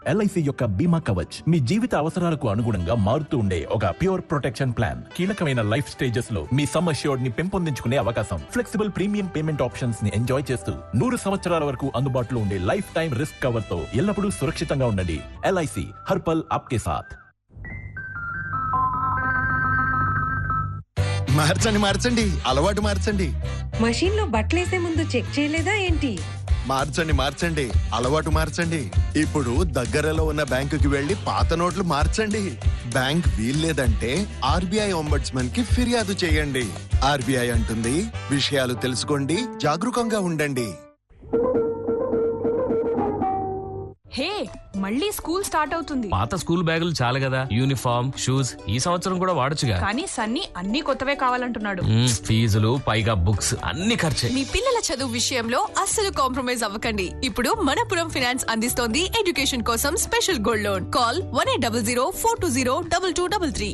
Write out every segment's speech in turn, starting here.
LIC యొక్క బీమా కవచ్ మీ జీవిత అవసరాలకు అనుగుణంగా మారుతూ ఉండే ఒక ప్యూర్ ప్రొటెక్షన్ ప్లాన్ కీలకమైన లైఫ్ స్టేజెస్ లో మీ సమ్ అష్యూర్డ్ ని పెంపొందించుకునే అవకాశం ఫ్లెక్సిబుల్ ప్రీమియం పేమెంట్ ఆప్షన్స్ ని ఎంజాయ్ చేస్తూ నూరు సంవత్సరాల వరకు అందుబాటులో ఉండే లైఫ్ టైం రిస్క్ కవర్ తో ఎల్లప్పుడూ సురక్షితంగా ఉండండి ఎల్ఐసి హర్పల్ ఆప్కే సాథ్ మార్చండి మార్చండి అలవాటు మార్చండి మషీన్ లో బట్టలేసే ముందు చెక్ చేయలేదా ఏంటి మార్చండి మార్చండి అలవాటు మార్చండి ఇప్పుడు దగ్గరలో ఉన్న బ్యాంకుకి వెళ్లి పాత నోట్లు మార్చండి బ్యాంక్ వీల్లేదంటే ఆర్బీఐ ఒంబడ్స్మన్ కి ఫిర్యాదు చేయండి ఆర్బీఐ అంటుంది విషయాలు తెలుసుకోండి జాగరూకంగా ఉండండి హే మళ్ళీ స్కూల్ స్టార్ట్ అవుతుంది పాత స్కూల్ బ్యాగులు చాలు కదా యూనిఫామ్ షూస్ ఈ సంవత్సరం కూడా వాడొచ్చుగా కానీ సన్నీ అన్ని కొత్తవే కావాలంటున్నాడు మ్మ్, ఫీజులు పైగా బుక్స్ అన్ని ఖర్చే మీ పిల్లల చదువు విషయంలో అస్సలు కాంప్రమైజ్ అవ్వకండి ఇప్పుడు మనపురం ఫైనాన్స్ అందిస్తోంది ఎడ్యుకేషన్ కోసం special gold loan call one eight double zero four two zero double two double three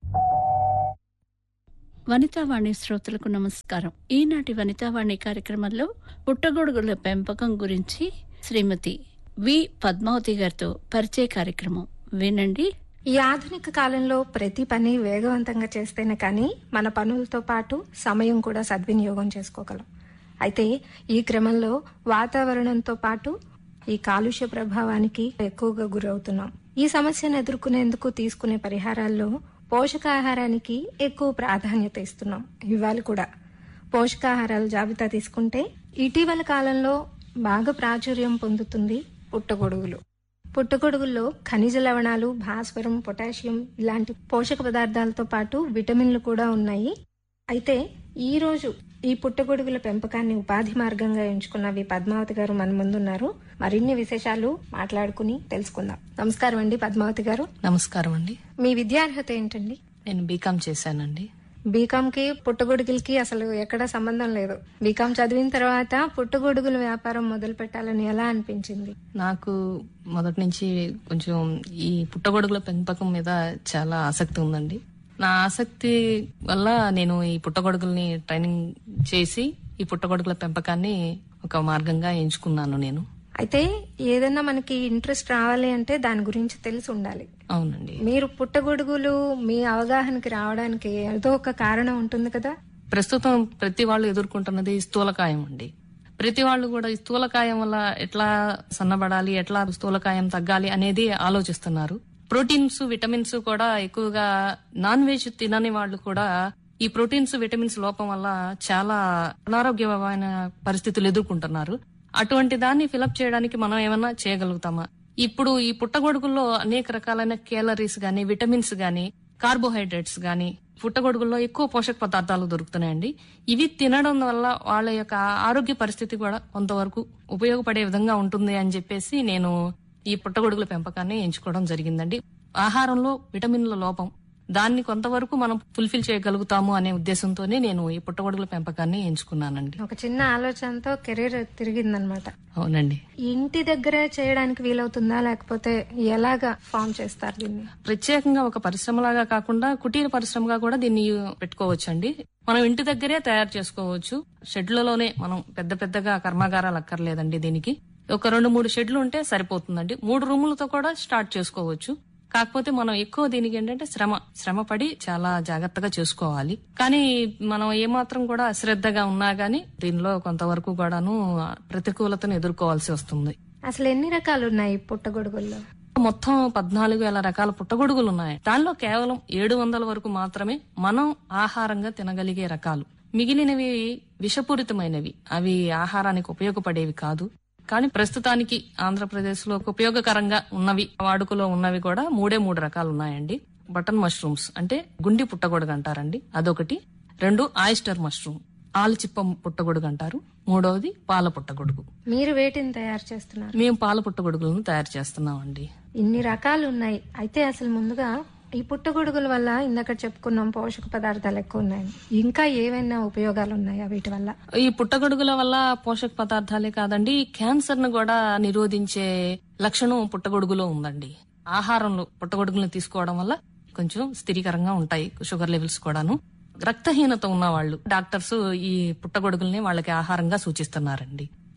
Vanitavani శ్రోతలకు నమస్కారం ఈనాటి వనితావాణి కార్యక్రమంలో పుట్టగొడుగుల పెంపకం గురించి శ్రీమతి వి పద్మావతి గారితో పరిచయ కార్యక్రమం వినండి ఈ ఆధునిక కాలంలో ప్రతి పని వేగవంతంగా చేస్తేనే కానీ మన పనులతో పాటు సమయం కూడా సద్వినియోగం చేసుకోగలం అయితే ఈ క్రమంలో వాతావరణంతో పాటు ఈ కాలుష్య ప్రభావానికి ఎక్కువగా గురవుతున్నాం ఈ సమస్యను ఎదుర్కొనేందుకు తీసుకునే పరిహారాల్లో పోషకాహారానికి ఎక్కువ ప్రాధాన్యత ఇస్తున్నాం ఇవాళ కూడా పోషకాహారాల జాబితా తీసుకుంటే ఇటీవల కాలంలో బాగా ప్రాచుర్యం పొందుతుంది పుట్టగొడుగులు పుట్టగొడుగుల్లో ఖనిజ లవణాలు భాస్వరం పొటాషియం ఇలాంటి పోషక పదార్థాలతో పాటు విటమిన్లు కూడా ఉన్నాయి అయితే ఈ రోజు ఈ పుట్టగొడుగుల పెంపకాన్ని ఉపాధి మార్గంగా ఎంచుకున్న వి పద్మావతి గారు మన ముందున్నారు మరిన్ని విశేషాలు మాట్లాడుకుని తెలుసుకుందాం నమస్కారం అండి పద్మావతి గారు నమస్కారం అండి మీ విద్యార్హత ఏంటండి నేను బీకామ్ చేశానండి బీకామ్ కి పుట్టగొడుగులకి అసలు ఎక్కడ సంబంధం లేదు బీకామ్ చదివిన తర్వాత పుట్టగొడుగుల వ్యాపారం మొదలు పెట్టాలని ఎలా అనిపించింది నాకు మొదటి నుంచి కొంచెం ఈ పుట్టగొడుగుల పెంపకం మీద చాలా ఆసక్తి ఉందండి నా ఆసక్తి వల్ల నేను ఈ పుట్టగొడుగుల్ని ట్రైనింగ్ చేసి ఈ పుట్టగొడుగుల పెంపకాన్ని ఒక మార్గంగా ఎంచుకున్నాను నేను అయితే ఏదైనా మనకి ఇంట్రెస్ట్ రావాలి అంటే దాని గురించి తెలిసి ఉండాలి అవునండి మీరు పుట్టగొడుగులు మీ అవగాహనకి రావడానికి ఏదో ఒక కారణం ఉంటుంది కదా ప్రస్తుతం ప్రతి వాళ్ళు ఎదుర్కొంటున్నది స్థూలకాయం అండి ప్రతి వాళ్ళు కూడా ఈ స్థూలకాయం వల్ల ఎట్లా సన్నబడాలి ఎట్లా స్థూలకాయం తగ్గాలి అనేది ఆలోచిస్తున్నారు ప్రోటీన్స్ విటమిన్స్ కూడా ఎక్కువగా నాన్ వెజ్ తినని వాళ్ళు కూడా ఈ ప్రోటీన్స్ విటమిన్స్ లోపం వల్ల చాలా అనారోగ్యమైన పరిస్థితులు ఎదుర్కొంటున్నారు అటువంటి దాన్ని ఫిలప్ చేయడానికి మనం ఏమన్నా చేయగలుగుతామా ఇప్పుడు ఈ పుట్టగొడుగుల్లో అనేక రకాలైన కేలరీస్ గాని విటమిన్స్ గాని కార్బోహైడ్రేట్స్ గాని పుట్టగొడుగుల్లో ఎక్కువ పోషక పదార్థాలు దొరుకుతున్నాయండి ఇవి తినడం వల్ల వాళ్ళ యొక్క ఆరోగ్య పరిస్థితి కూడా కొంతవరకు ఉపయోగపడే విధంగా ఉంటుంది అని చెప్పేసి నేను ఈ పుట్టగొడుగుల పెంపకాన్ని ఎంచుకోవడం జరిగిందండి ఆహారంలో విటమిన్ల లోపం దాన్ని కొంతవరకు మనం ఫుల్ఫిల్ చేయగలుగుతాము అనే ఉద్దేశంతోనే నేను ఈ పుట్టగొడుగుల పెంపకాన్ని ఎంచుకున్నానండి ఒక చిన్న ఆలోచనతో కెరీర్ తిరిగిందనమాట అవునండి ఇంటి దగ్గర చేయడానికి వీలవుతుందా లేకపోతే ఎలాగా ఫామ్ చేస్తారు దీన్ని ప్రత్యేకంగా ఒక పరిశ్రమలాగా కాకుండా కుటీర పరిశ్రమగా కూడా దీన్ని పెట్టుకోవచ్చండి మనం ఇంటి దగ్గరే తయారు చేసుకోవచ్చు షెడ్లలోనే మనం పెద్ద పెద్దగా కర్మాగారాలు అక్కర్లేదండి దీనికి ఒక రెండు మూడు షెడ్లు ఉంటే సరిపోతుందండి మూడు రూములతో కూడా స్టార్ట్ చేసుకోవచ్చు కాకపోతే మనం ఎక్కువ దీనికి ఏంటంటే శ్రమ శ్రమ పడి చాలా జాగ్రత్తగా చేసుకోవాలి కానీ మనం ఏమాత్రం కూడా అశ్రద్ధగా ఉన్నా గానీ దీనిలో కొంతవరకు కూడాను ప్రతికూలతను ఎదుర్కోవాల్సి వస్తుంది అసలు ఎన్ని రకాలు ఉన్నాయి ఈ పుట్టగొడుగుల్లో మొత్తం పద్నాలుగు వేల రకాల పుట్టగొడుగులు ఉన్నాయి దానిలో కేవలం ఏడు వందల వరకు మాత్రమే మనం ఆహారంగా తినగలిగే రకాలు మిగిలినవి విషపూరితమైనవి అవి ఆహారానికి ఉపయోగపడేవి కాదు కానీ ప్రస్తుతానికి ఆంధ్రప్రదేశ్ లో ఉపయోగకరంగా ఉన్నవి వాడుకలో ఉన్నవి కూడా మూడే మూడు రకాలు ఉన్నాయండి బటన్ మష్రూమ్స్ అంటే గుండి పుట్టగొడుగు అంటారండి అదొకటి రెండు ఆయిస్టర్ మష్రూమ్ ఆలుచిప్ప పుట్టగొడుగు అంటారు మూడవది పాల పుట్టగొడుగు మీరు వేటిని తయారు చేస్తున్నారు మేము పాల పుట్టగొడుగులను తయారు చేస్తున్నామండి ఇన్ని రకాలు ఉన్నాయి అయితే అసలు ముందుగా ఈ పుట్టగొడుగుల వల్ల ఇందాక చెప్పుకున్నాం పోషక పదార్థాలు ఎక్కువ ఉన్నాయి ఇంకా ఏవైనా ఉపయోగాలు ఉన్నాయా వీటి వల్ల ఈ పుట్టగొడుగుల వల్ల పోషక పదార్థాలే కాదండి క్యాన్సర్ ను కూడా నిరోధించే లక్షణం పుట్టగొడుగులో ఉందండి ఆహారంలో పుట్టగొడుగులను తీసుకోవడం వల్ల కొంచెం స్థిరీకరంగా ఉంటాయి షుగర్ లెవెల్స్ కూడాను రక్తహీనత ఉన్న వాళ్ళు డాక్టర్స్ ఈ పుట్టగొడుగుల్ని వాళ్ళకి ఆహారంగా సూచిస్తున్నారండి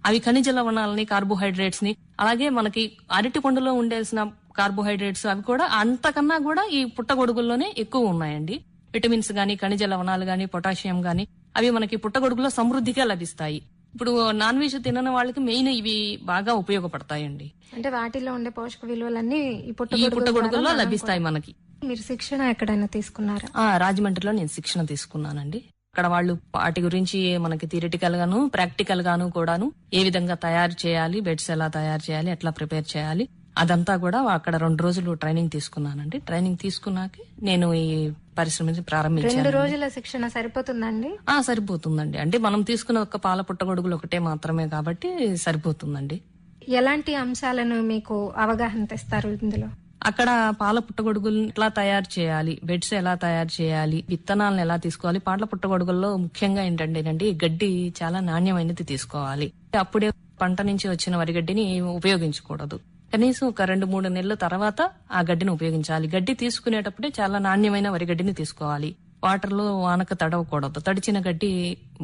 అవి ఖనిజ లవణాలని కార్బోహైడ్రేట్స్ ని అలాగే మనకి అరటి పండులో ఉండేసిన కార్బోహైడ్రేట్స్ అవి కూడా అంతకన్నా కూడా ఈ పుట్టగొడుగుల్లోనే ఎక్కువ ఉన్నాయండి విటమిన్స్ గాని ఖనిజ లవణాలు గాని పొటాషియం గాని అవి మనకి పుట్టగొడుగులో సమృద్ధిగా లభిస్తాయి ఇప్పుడు నాన్ వెజ్ తినని వాళ్ళకి మెయిన్ ఇవి బాగా ఉపయోగపడతాయండి అంటే వాటిలో ఉండే పోషక విలువలన్నీ ఈ ఈ పుట్టగొడుగుల పుట్టగొడుగుల్లో ద్వారా మనం లభిస్తాయి కూడా- మనకి మీరు శిక్షణ ఎక్కడైనా తీసుకున్నారా ఆ రాజమండ్రిలో నేను శిక్షణ తీసుకున్నానండి అక్కడ వాళ్ళు వాటి గురించి మనకి థియరిటికల్ గాను ప్రాక్టికల్ గాను కూడాను ఏ విధంగా తయారు చేయాలి బెడ్స్ ఎలా తయారు చేయాలి ఎట్లా ప్రిపేర్ చేయాలి అదంతా కూడా అక్కడ రెండు రోజులు ట్రైనింగ్ తీసుకున్నానండి ట్రైనింగ్ తీసుకున్నాక నేను ఈ పరిశ్రమని రెండు ప్రారంభించాను రోజుల శిక్షణ సరిపోతుందండి ఆ సరిపోతుందండి అంటే మనం తీసుకున్న ఒక పాల పుట్టగొడుగులు ఒకటే మాత్రమే కాబట్టి సరిపోతుందండి ఎలాంటి అంశాలను మీకు అవగాహన తెస్తారు ఇందులో అక్కడ పాల పుట్టగొడుగులను ఎట్లా తయారు చేయాలి బెడ్స్ ఎలా తయారు చేయాలి విత్తనాలను ఎలా తీసుకోవాలి పాల పుట్టగొడుగుల్లో ముఖ్యంగా ఏంటంటేనండి గడ్డి చాలా నాణ్యమైనది తీసుకోవాలి అప్పుడే పంట నుంచి వచ్చిన వరిగడ్డిని ఉపయోగించకూడదు కనీసం ఒక రెండు మూడు నెలల తర్వాత ఆ గడ్డిని ఉపయోగించాలి గడ్డి తీసుకునేటప్పుడే చాలా నాణ్యమైన వరిగడ్డిని తీసుకోవాలి వాటర్ లో వానక తడవకూడదు తడిచిన గడ్డి